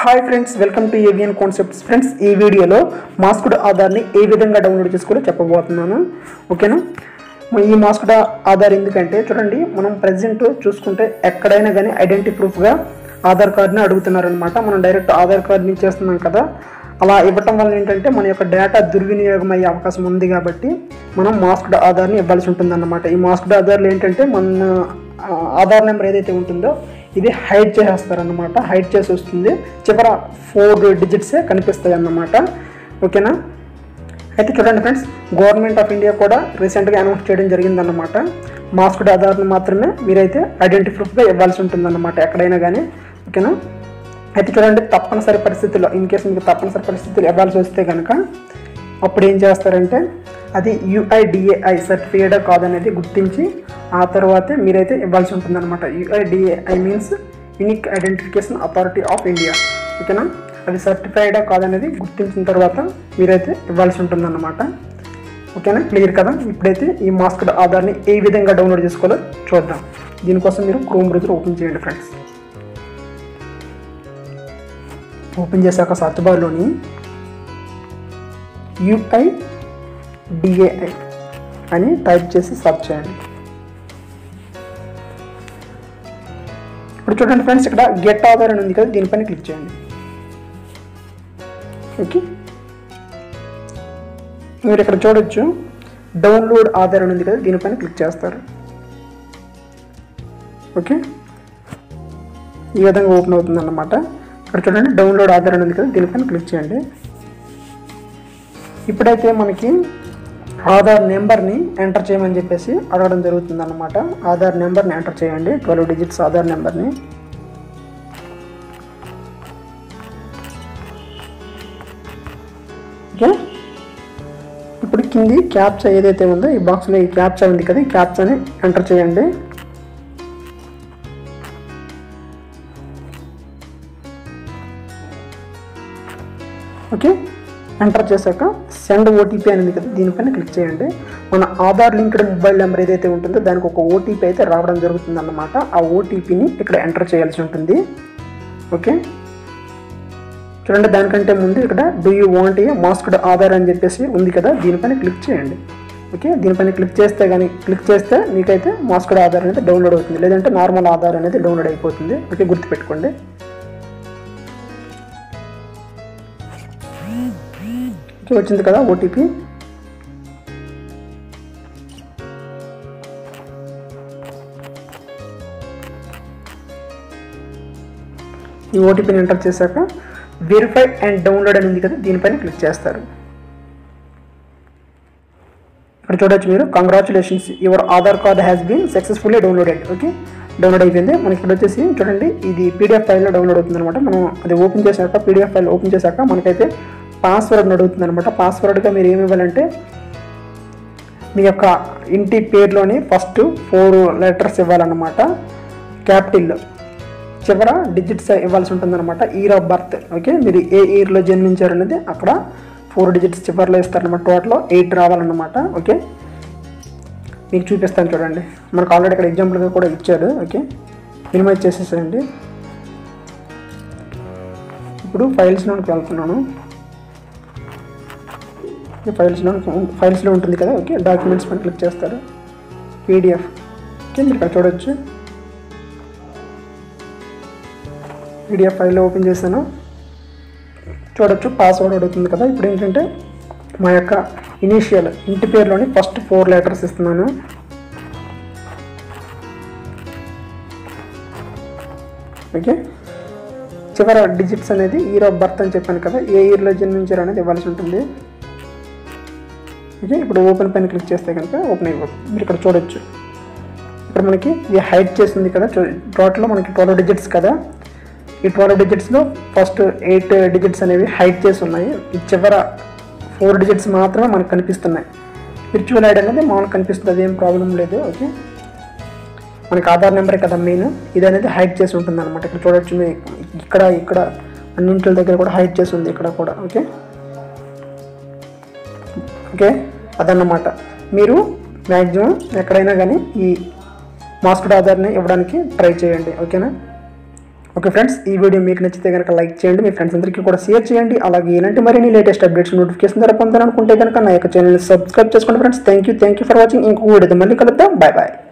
hi friends welcome to Avian concepts friends ఈ వీడియోలో మాస్కుడ్ ఆధార్ని ఏ విధంగా డౌన్లోడ్ చేసుకోవాలో చెప్పబోతున్నాను ఓకేనా మ- ఈ మాస్కుడ్ ఆధార్ ఎందుకంటే చూడండి మనం ప్రజెంట్ చూసుకుంటే ఎక్కడైనా కానీ ఐడెంటిటీ ప్రూఫ్గా ఆధార్ కార్డ్ని అడుగుతున్నారనమాట మనం డైరెక్ట్ ఆధార్ కార్డ్ని ఇచ్చేస్తున్నాం కదా అలా ఇవ్వటం వల్ల ఏంటంటే మన యొక్క డేటా దుర్వినియోగం అయ్యే అవకాశం ఉంది కాబట్టి మనం మాస్క్డ్ ఆధార్ని ఇవ్వాల్సి ఉంటుందన్నమాట ఈ మాస్క్డ్ ఆధార్లు ఏంటంటే మన ఆ, ఆధార్ నెంబర్ ఏదైతే ఉంటుందో ఇది హైడ్ చేసేస్తారన్నమాట హైడ్ చేసి వస్తుంది చివర ఫోర్ డిజిట్సే కనిపిస్తాయి అన్నమాట ఓకేనా అయితే చూడండి ఫ్రెండ్స్ గవర్నమెంట్ ఆఫ్ ఇండియా కూడా రీసెంట్గా అనౌన్స్ చేయడం జరిగిందన్నమాట మాస్క్డ్ ఆధార్ని మాత్రమే మీరైతే ఐడెంటిటీ ప్రూఫ్గా ఇవ్వాల్సి ఉంటుందన్నమాట ఎక్కడైనా కానీ ఓకేనా అయితే చూడండి తప్పనిసరి పరిస్థితుల్లో ఇన్ కేసు మీకు తప్పనిసరి పరిస్థితులు ఇవ్వాల్సి వస్తే కనుక అప్పుడు ఏం చేస్తారంటే అది యుఐడిఏఐ సర్టిఫికేట్ కాదనేది గుర్తించి ఆ తర్వాతే మీరైతే ఇవ్వాల్సి ఉంటుందన్నమాట UIDAI means unique identification authority of India ఓకేనా అది సర్టిఫైడా కాదనేది గుర్తించిన తర్వాత మీరైతే ఇవ్వాల్సి ఉంటుందన్నమాట ఓకేనా క్లియర్ కదా ఇప్పుడైతే ఈ మాస్క్డ్ ఆధార్ని ఏ విధంగా డౌన్లోడ్ చేసుకోవాలో చూద్దాం దీనికోసం మీరు క్రోమ్ బ్రౌజర్ ఓపెన్ చేయండి ఫ్రెండ్స్ ఓపెన్ చేశాక సర్చ్ బార్లోని యుఐ డిఏఐ అని టైప్ చేసి సర్చ్ చేయండి ఇప్పుడు చూడండి ఫ్రెండ్స్ ఇక్కడ గెట్ ఆధార్ అని ఉంది కదా దీనిపైన క్లిక్ చేయండి ఓకే మీరు ఇక్కడ చూడొచ్చు డౌన్లోడ్ ఆధార్ అని ఉంది కదా దీనిపైన క్లిక్ చేస్తారు ఓకే ఈ విధంగా ఓపెన్ అవుతుంది అన్నమాట ఇక్కడ చూడండి డౌన్లోడ్ ఆధార్ అని ఉంది కదా దీనిపైన క్లిక్ చేయండి ఇప్పుడైతే మనకి ఆధార్ నెంబర్ని ఎంటర్ చేయమని చెప్పేసి అడగడం జరుగుతుంది అనమాట ఆధార్ నెంబర్ని ఎంటర్ చేయండి ట్వెల్వ్ డిజిట్స్ ఆధార్ నెంబర్ని ఓకే ఇప్పుడు కింది క్యాప్చా ఏదైతే ఉందో ఈ బాక్స్లో ఈ క్యాప్చా ఉంది కదా ఈ క్యాప్చాని ఎంటర్ చేయండి ఓకే ఎంటర్ చేశాక సెండ్ ఓటీపీ అనేది కదా దీనిపైన క్లిక్ చేయండి మన ఆధార్ లింక్డ్ మొబైల్ నెంబర్ ఏదైతే ఉంటుందో దానికి ఒక ఓటీపీ అయితే రావడం జరుగుతుంది అన్నమాట ఆ ఓటీపీని ఇక్కడ ఎంటర్ చేయాల్సి ఉంటుంది ఓకే చూడండి దానికంటే ముందు ఇక్కడ do you want a masked Aadhaar అని చెప్పేసి ఉంది కదా దీనిపైన క్లిక్ చేయండి ఓకే దీనిపైన క్లిక్ చేస్తే కానీ క్లిక్ చేస్తే మీకైతే మాస్క్డ్ ఆధార్ అనేది డౌన్లోడ్ అవుతుంది లేదంటే నార్మల్ ఆధార్ అనేది డౌన్లోడ్ అయిపోతుంది ఓకే గుర్తుపెట్టుకోండి ఓకే వచ్చింది కదా ఓటీపీ ఈ ఓటీపీని ఎంటర్ చేశాక వెరిఫై అండ్ డౌన్లోడ్ అని ఉంది కదా దీనిపైన క్లిక్ చేస్తారు ఇక్కడ చూడొచ్చు మీరు congratulations your Aadhaar card has been successfully downloaded okay download అయిపోయింది మనకి ఇక్కడ వచ్చేసి చూడండి ఇది పీడిఎఫ్ ఫైల్లో డౌన్లోడ్ అవుతుంది అనమాట మనం అది ఓపెన్ చేశాక పీడిఎఫ్ ఫైల్ ఓపెన్ చేశాక మనకైతే పాస్వర్డ్ అడుగుతుంది అనమాట పాస్వర్డ్గా మీరు ఏమి ఇవ్వాలంటే మీ యొక్క ఇంటి పేరులోని ఫస్ట్ ఫోర్ లెటర్స్ ఇవ్వాలన్నమాట క్యాపిటల్ చివర డిజిట్స్ ఇవ్వాల్సి ఉంటుందన్నమాట ఇయర్ ఆఫ్ బర్త్ ఓకే మీరు ఏ ఇయర్లో జన్మించారు అనేది అక్కడ ఫోర్ డిజిట్స్ చివరిలో ఇస్తారనమాట టోటల్ ఎయిట్ రావాలన్నమాట ఓకే మీకు చూపిస్తాను చూడండి మనకు ఆల్రెడీ ఇక్కడ ఎగ్జాంపుల్గా కూడా ఇచ్చారు ఓకే మినిమైజ్ చేసేసేయండి ఇప్పుడు ఫైల్స్లోకి వెళ్తున్నాను ఈ ఫైల్స్లో ఫైల్స్లో ఉంటుంది కదా ఓకే డాక్యుమెంట్స్ పైన క్లిక్ చేస్తారు పీడిఎఫ్ ఓకే మీరు ఇక్కడ చూడొచ్చు పీడిఎఫ్ ఫైల్ ఓపెన్ చేశాను చూడొచ్చు పాస్వర్డ్ అడుగుతుంది కదా ఇప్పుడు ఏంటంటే మా యొక్క ఇనీషియల్ ఇంటి పేరులోని ఫస్ట్ ఫోర్ లెటర్స్ ఇస్తున్నాను ఓకే చివర డిజిట్స్ అనేది ఇయర్ ఆఫ్ బర్త్ అని చెప్పాను కదా ఏ ఇయర్లో జన్మించారు అనేది ఇవ్వాల్సి ఉంటుంది ఓకే ఇప్పుడు ఓపెన్ పైన క్లిక్ చేస్తే కనుక ఓపెన్ అయిపోతుంది మీరు ఇక్కడ చూడొచ్చు ఇక్కడ మనకి ఇది హైడ్ చేసింది కదా టోటల్ మనకి ట్వెల్వ్ డిజిట్స్ కదా ఈ ట్వెల్వ్ డిజిట్స్లో ఫస్ట్ ఎయిట్ డిజిట్స్ అనేవి హైడ్ చేసి ఉన్నాయి ఈ చివర ఫోర్ డిజిట్స్ మాత్రమే మనకు కనిపిస్తున్నాయి విర్చువల్ ఐడి అనేది మామూలుగా కనిపిస్తుంది అదేం ప్రాబ్లం లేదు ఓకే మనకి ఆధార్ నెంబరే కదా మెయిన్ ఇది అనేది హైడ్ చేసి ఉంటుంది అనమాట ఇక్కడ చూడొచ్చు మీ- ఇక్కడ ఇక్కడ అన్నింటి దగ్గర కూడా హైడ్ చేసి ఉంది ఇక్కడ కూడా ఓకే ఓకే అదన్నమాట మీరు మ్యాక్సిమం ఎక్కడైనా కానీ ఈ మాస్క్డ్ ఆధార్ని ఇవ్వడానికి ట్రై చేయండి ఓకేనా ఓకే ఫ్రెండ్స్ ఈ వీడియో మీకు నచ్చితే కనుక లైక్ చేయండి మీ ఫ్రెండ్స్ అందరికీ కూడా షేర్ చేయండి అలాగే ఇలాంటి మరిన్ని లేటెస్ట్ అప్డేట్స్ నోటిఫికేషన్ ద్వారా పొందాలనుకుంటే కనుక నా యొక్క ఛానల్ సబ్స్క్రైబ్ చేసుకోండి friends thank you thank you for watching ఇంకో వీడియో మళ్ళీ కలుద్దాం బాయ్ బాయ్